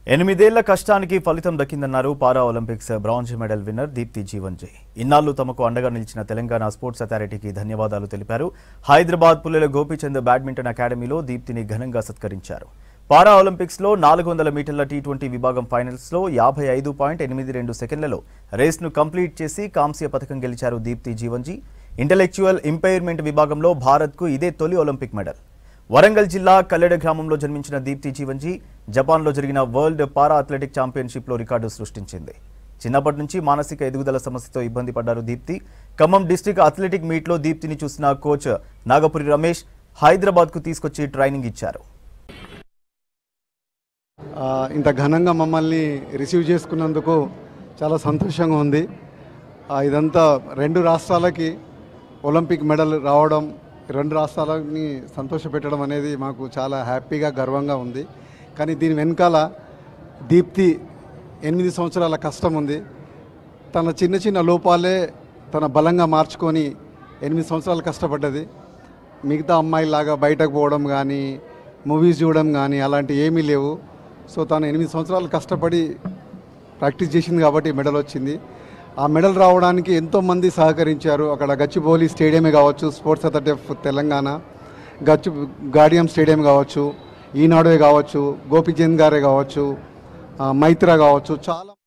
ఎనిమిదేళ్ల కష్టానికి ఫలితం దక్కిందన్నారు para Olympics bronze medal winner Deepthi Jeevanji ఇన్నాళ్లు తమకు అండగా నిలిచిన తెలంగాణ స్పోర్ట్స్ అథారిటీకి ధన్యవాదాలు తెలిపారు హైదరాబాద్ పుల్లెల గోపీచంద్ బ్యాడ్మింటన్ అకాడమీలో దీప్తిని ఘనంగా సత్కరించారు పారా ఒలింపిక్స్ లో నాలుగు వందల మీటర్ల టీ ట్వంటీ విభాగం ఫైనల్స్ లో యాభై ఐదు పాయింట్ ఎనిమిది రెండు సెకండ్లలో రేస్ను కంప్లీట్ చేసి కాంస్య పథకం గెలిచారు దీప్తి జీవన్జీ ఇంటలెక్చువల్ ఇంపైర్మెంట్ విభాగంలో భారత్కు ఇదే తొలి ఒలింపిక్ మెడల్ వరంగల్ జిల్లా కల్లెడ గ్రామంలో జన్మించిన దీప్తి జీవన్జీ జపాన్లో జరిగిన వరల్డ్ పారా అథ్లెటిక్ ఛాంపియన్షిప్లో రికార్డు సృష్టించింది చిన్నప్పటి నుంచి మానసిక ఎదుగుదల సమస్యతో ఇబ్బంది పడ్డారు దీప్తి ఖమ్మం డిస్టిక్ అథ్లెటిక్ మీట్లో దీప్తిని చూసిన కోచ్ నాగపురి రమేష్ హైదరాబాద్కు తీసుకొచ్చి ట్రైనింగ్ ఇచ్చారు ఆ, ఇంత ఘనంగా మమ్మల్ని రిసీవ్ చేసుకున్నందుకు చాలా సంతోషంగా ఉంది ఆ, ఇదంతా రెండు రాష్ట్రాలకి ఒలింపిక్ మెడల్ రావడం రెండు రాష్ట్రాలని సంతోషపెట్టడం అనేది మాకు చాలా హ్యాపీగా గర్వంగా ఉంది కానీ దీని వెనకాల దీప్తి ఎనిమిది సంవత్సరాల కష్టం ఉంది తన చిన్న చిన్న లోపాలే తన బలంగా మార్చుకొని ఎనిమిది సంవత్సరాలు కష్టపడ్డది మిగతా అమ్మాయిలాగా బయటకు పోవడం కానీ మూవీస్ చూడడం కానీ అలాంటి ఏమీ లేవు సో తను ఎనిమిది సంవత్సరాలు కష్టపడి ప్రాక్టీస్ చేసింది కాబట్టి మెడల్ వచ్చింది ఆ మెడల్ రావడానికి ఎంతోమంది సహకరించారు అక్కడ గచ్చిబౌలి స్టేడియమే కావచ్చు స్పోర్ట్స్ అథారిటీ ఆఫ్ తెలంగాణ గచ్చు గాడియం స్టేడియం కావచ్చు ఈనాడే కావచ్చు గోపిచంద్ గారే కావచ్చు ఆ, మైత్ర కావచ్చు చాలా